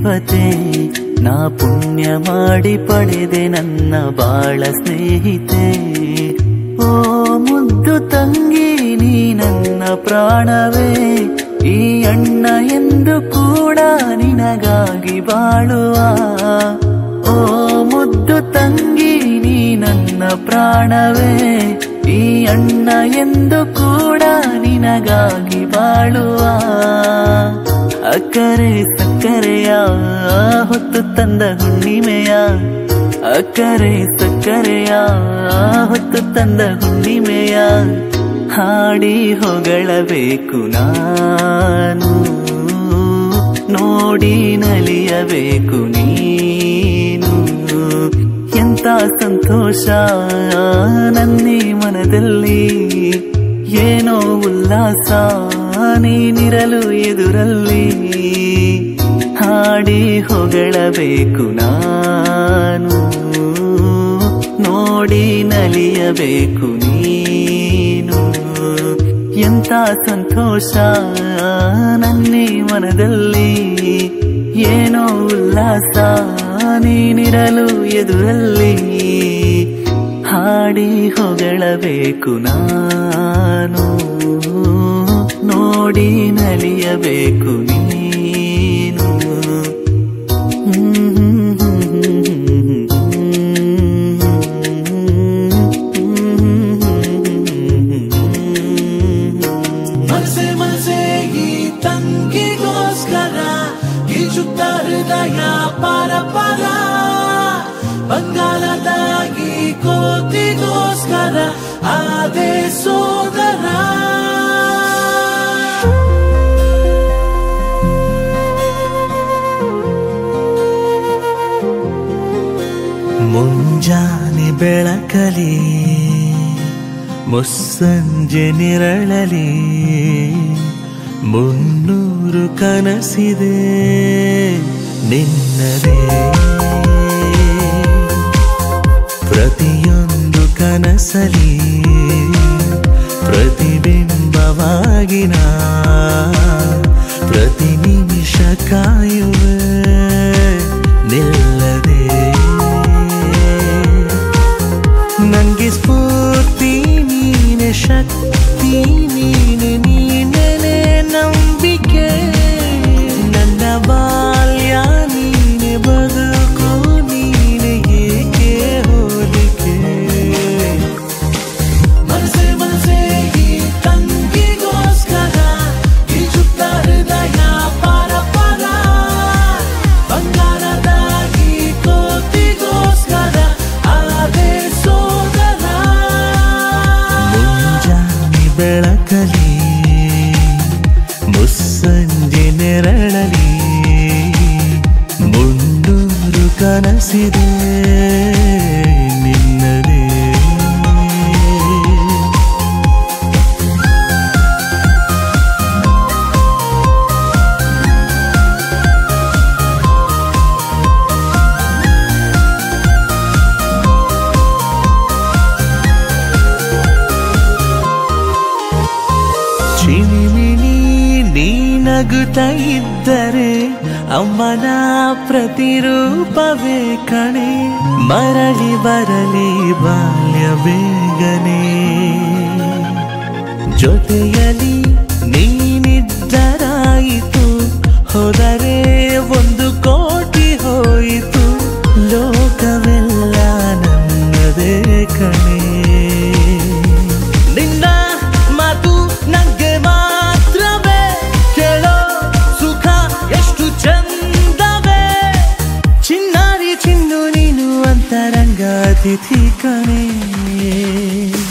ದೇವತೆ ನಾ ಪುಣ್ಯ ಮಾಡಿ ಪಡೆದೆ ನನ್ನ ಬಾಳ ಸ್ನೇಹಿತೆ ಓ ಮುದ್ದು ತಂಗಿ ನೀ ನನ್ನ ಪ್ರಾಣವೇ ಈ ಅಣ್ಣ ಎಂದು ಕೂಡ ನಿನಗಾಗಿ ಬಾಳುವ ಓ ಮುದ್ದು ತಂಗಿ ನೀ ನನ್ನ ಪ್ರಾಣವೇ ಈ ಅಣ್ಣ ಎಂದು ಕೂಡ ನಿನಗಾಗಿ ಬಾಳುವ ಅಕ್ಕರೆ ಸಕ್ಕರೆಯ ಹೊತ್ತು ತಂದ ಹುಣ್ಣಿಮೆಯ ಅಕ್ಕರೆ ಸಕ್ಕರೆಯ ಹೊತ್ತು ತಂದ ಹುಣ್ಣಿಮೆಯ ಹಾಡಿ ಹೊಗಳಬೇಕು ನಾನು ನೋಡಿ ನಲಿಯಬೇಕು ನೀನು ಎಂತ ಸಂತೋಷ ನನ್ನಿ ಮನದಲ್ಲಿ ಏನೋ ಉಲ್ಲಾಸ ನೀನಿರಲು ಎದುರಲ್ಲಿ ಹಾಡಿ ಹೊಗಳಬೇಕು ನಾನು ನೋಡಿ ನಲಿಯಬೇಕು ನೀನು ಎಂತ ಸಂತೋಷ ನನ್ನಿ ಮನದಲ್ಲಿ ಏನೋ ಉಲ್ಲಾಸ ನೀನಿರಲು ಎದುರಲ್ಲಿ ಹಾಡಿ ಹೊಗಳಬೇಕು ನಾನು ನೋಡಿ ನಲಿಯಬೇಕು ನೀನು ಮನಸೆ ಮನಸೆ ಈ ತಂಗಿಗೋಸ್ಕರ ಈಜುತ್ತ ಹೃದಯ ಪರ ಪರ ಬಂಗಾಳದಾಗಿ ಕೋತಿಗೋಸ್ಕರ ಆದೆ ಸೋದರ ಮುಂಜಾನೆ ಬೆಳಕಲಿ ಮುಸ್ಸಂಜೆ ನಿರಳಲಿ ಮುನ್ನೂರು ಕನಸಿದೆ ನಿನ್ನದೇ ಪ್ರತಿಯೊಂದು ಕನಸಲಿ ಪ್ರತಿಬಿಂಬವಾಗಿ ನಾ ಪ್ರತಿ ನಿಮಿಷ ಕಾಯುವೆ ನಿಲ್ಲದೆ ನಂಗೆ ಸ್ಫೂರ್ತಿ ನೀನೆ ಶಕ್ತಿ ನೀನೆ ನೀನೆ ನಂಬಿಕೆ ನನ್ನ ಬಾಲ್ಯ ನೀನೆ ಬದುಕು ನೀನೆ ಏಕೆ ಹೋಲಿಕೆ ಮನಸೆ ಮನಸೆ ಈ ತಂಗಿಗೋಸ್ಕರ ಈಜುತ್ತ ಹೃದಯ ಪರ ಪರ ಬಂಗಾರದಾಗಿ ಕೋತಿಗೋಸ್ಕರ ಆದೆ ಸೋದರ ಮುಂಜಾನೆ ಬೆಳಕಲಿ ಮುಸ್ಸಂಜೆ ನೆರಳಲಿ ಮುನ್ನೂರು ಕನಸಿದೆ ನಿನ್ನದೇ ಚಿಣಿಮಿಣಿ ನೀ ನಗುತ್ತ ಇದ್ದರೆ ಅಮ್ಮನ ಪ್ರತಿರೂಪವೇ ಕಣೆ ಮರಳಿ ಬರಲಿ ಬಾಲ್ಯ ಬೇಗನೆ ಜೊತೆಯಲಿ ನೀನಿದ್ದರಾಯಿತು ಹೋದರೆ ಒಂದು ಕೋಟಿ ಹೋಯಿತು ಲೋಕವೆಲ್ಲ ನನ್ನದೇ ಕಣೆ ನಿನ್ನ ಮಾತು ನಂಗೆ ಮಾತ್ರವೇ ಕೇಳೋ ಸುಖ ಎಷ್ಟು ಚಂದವೇ ಚಿನ್ನಾರಿ ಚಿನ್ನು ನೀನು ಅಂತರಂಗ ಅತಿಥಿ ಕಣೆ